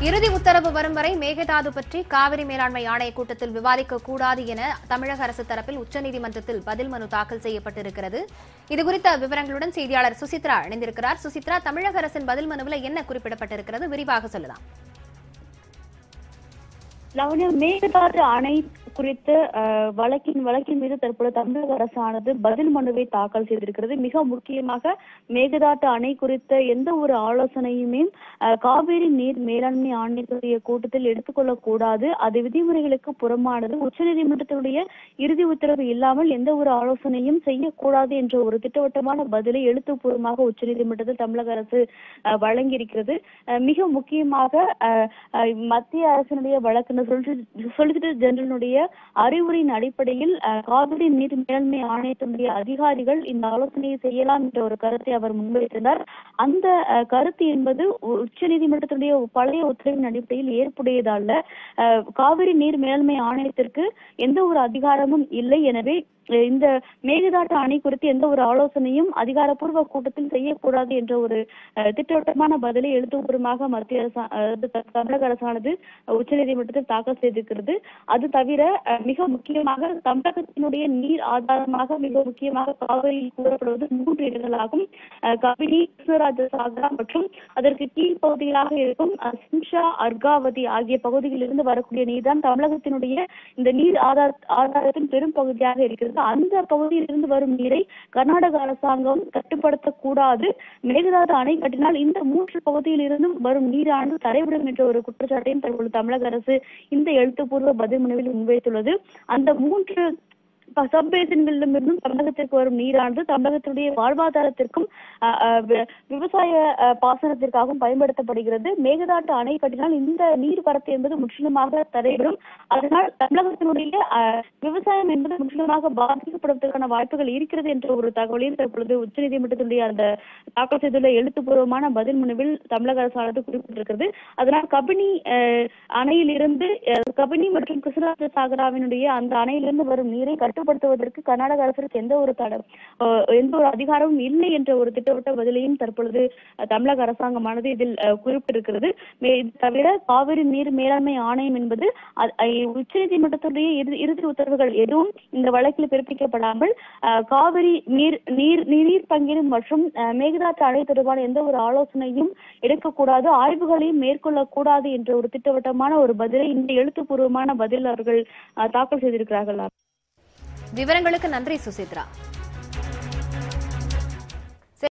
இறுதி உத்தரவு வரும் வரை மேகதாது பற்றி காவிரி மேலாண்மை ஆணைய கூட்டத்தில் விவாதிக்க கூடாது என தமிழக அரசு தரப்பில் உச்சநீதிமன்றத்தில் பதில் மனு தாக்கல் செய்யப்பட்டிருக்கிறது இதுகுறித்த விவரங்களுடன் செய்தியாளர் சுசித்ரா இணைந்திருக்கிறார் சுசித்ரா தமிழக அரசின் பதில் மனுவில் என்ன குறிப்பிடப்பட்டிருக்கிறது விரிவாக சொல்லலாம் லவண்யா மேகதாது அணை குறித்து அஹ், வழக்கின் வழக்கின் மீது தற்போது தமிழக அரசானது பதில் மனுவை தாக்கல் செய்திருக்கிறது மிக முக்கியமாக மேகதாட்டு அணை குறித்த எந்த ஒரு ஆலோசனையுமே அஹ், காவிரி நீர் மேலாண்மை ஆணையத்துடைய கூட்டத்தில் எடுத்துக்கொள்ளக் கூடாது அது விதிமுறைகளுக்கு புறம்பானது உச்சநீதிமன்றத்தினுடைய இறுதி உத்தரவு இல்லாமல் எந்த ஒரு ஆலோசனையும் செய்யக்கூடாது என்ற ஒரு திட்டவட்டமான பதிலை எழுத்துப்பூர்வமாக உச்சநீதிமன்றத்தில் தமிழக அரசு அஹ், வழங்கியிருக்கிறது அஹ், மிக முக்கியமாக அஹ், அஹ், மத்திய அரசினுடைய வழக்கறிஞர் சொலிசிட்டர் ஜெனரலுடைய அறிவுரையின் அடிப்படையில் அஹ், காவிரி நீர் மேலாண்மை ஆணையத்தினுடைய அதிகாரிகள் இந்த ஆலோசனையை செய்யலாம் என்ற ஒரு கருத்தை அவர் முன்வைத்திருந்தார் அந்த அஹ், கருத்து என்பது உச்ச நீதிமன்றத்தினுடைய பழைய உத்தரவின் அடிப்படையில் ஏற்புடையதல்ல அஹ், காவிரி நீர் மேலாண்மை ஆணையத்திற்கு எந்த ஒரு அதிகாரமும் இல்லை எனவே அஹ், இந்த மேகதாட்டு அணை குறித்து எந்த ஒரு ஆலோசனையும் அதிகாரப்பூர்வ கூட்டத்தில் செய்யக்கூடாது என்ற ஒரு அஹ், திட்டவட்டமான பதிலை எழுத்துப்பூர்வமாக மத்திய அரசு அஹ், த- தமிழக அரசானது உச்சநீதிமன்றத்தில் தாக்கல் செய்திருக்கிறது அது தவிர அஹ், மிக முக்கியமாக தமிழகத்தினுடைய நீர் ஆதாரமாக மிக முக்கியமாக காவிரியில் கூறப்படுவது மூன்று இடங்களாகும் அஹ், கபினி கிருஷ்ணராஜ சாகரா மற்றும் அதற்கு கீழ்ப்பகுதிகளாக இருக்கும் அஹ், சிம்ஷா அர்காவதி ஆகிய பகுதிகளிலிருந்து வரக்கூடிய நீர் தான் தமிழகத்தினுடைய இந்த நீர் ஆதார ஆதாரத்தின் பெரும் பகுதியாக இருக்கிறது அந்த பகுதியிலிருந்து வரும் நீரை கர்நாடக அரசாங்கம் கட்டுப்படுத்தக்கூடாது மேகதாது அணை கட்டினால் இந்த மூன்று பகுதியில் இருந்தும் வரும் நீரானது தடைபடும் என்ற ஒரு குற்றச்சாட்டையும் தற்போது தமிழக அரசு இந்த எழுத்துப்பூர்வ பதில் மனுவில் முன்வைத்துள்ளது அந்த மூன்று சப்பேசன்களிடமிருந்தும் தமிழகத்திற்கு வரும் நீரானது தமிழகத்தினுடைய வாழ்வாதாரத்திற்கும் அஹ், அஹ், வி- விவசாய அஹ், பாசனத்திற்காகவும் பயன்படுத்தப்படுகிறது மேகதாட்டு அணை கட்டினால் இந்த நீர் வரத்து என்பது முற்றிலுமாக தடைபடும் அதனால் தமிழகத்தினுடைய அஹ், விவசாயம் என்பது முற்றிலுமாக பாதிக்கப்படுவதற்கான வாய்ப்புகள் இருக்கிறது என்ற ஒரு தகவலையும் தற்பொழுது உச்சநீதிமன்றத்தினுடைய அந்த தாக்கல் செய்துள்ள எழுத்துப்பூர்வமான பதில் மனுவில் தமிழக அரசானது குறிப்பிட்டிருக்கிறது அதனால் கபினி அஹ், அணையிலிருந்து அஹ், கபினி மற்றும் கிருஷ்ணராஜ சாகராவினுடைய அந்த அணையிலிருந்து வரும் நீரை கட்டுப்படுத்துவதற்கு கர்நாடக அரசுக்கு எந்த ஒரு தட அஹ், எந்த ஒரு அதிகாரமும் இல்லை என்ற ஒரு திட்டவட்ட பதிலையும் தற்பொழுது அஹ், தமிழக அரசாங்கமானது இதில் அஹ், குறிப்பிட்டிருக்கிறது மே- இது தவிர காவிரி நீர் மேலாண்மை ஆணையம் என்பது அ- அ- உச்சநீதிமன்றத்துடைய இறுதி இறுதி உத்தரவுகள் எதுவும் இந்த வழக்கில் பிறப்பிக்கப்படாமல் அஹ், காவிரி நீர் நீர் நீர் பங்கீடு மற்றும் அஹ், மேகதாட்டு அணை தொடர்பான எந்த ஒரு ஆலோசனையும் எடுக்கக்கூடாது ஆய்வுகளையும் மேற்கொள்ளக்கூடாது என்ற ஒரு திட்டவட்டமான ஒரு பதிலை இந்த எழுத்துப்பூர்வமான பதில் அவர்கள் அஹ், தாக்கல் செய்திருக்கிறார்கள் விவரங்களுக்கு நன்றி சுசித்ரா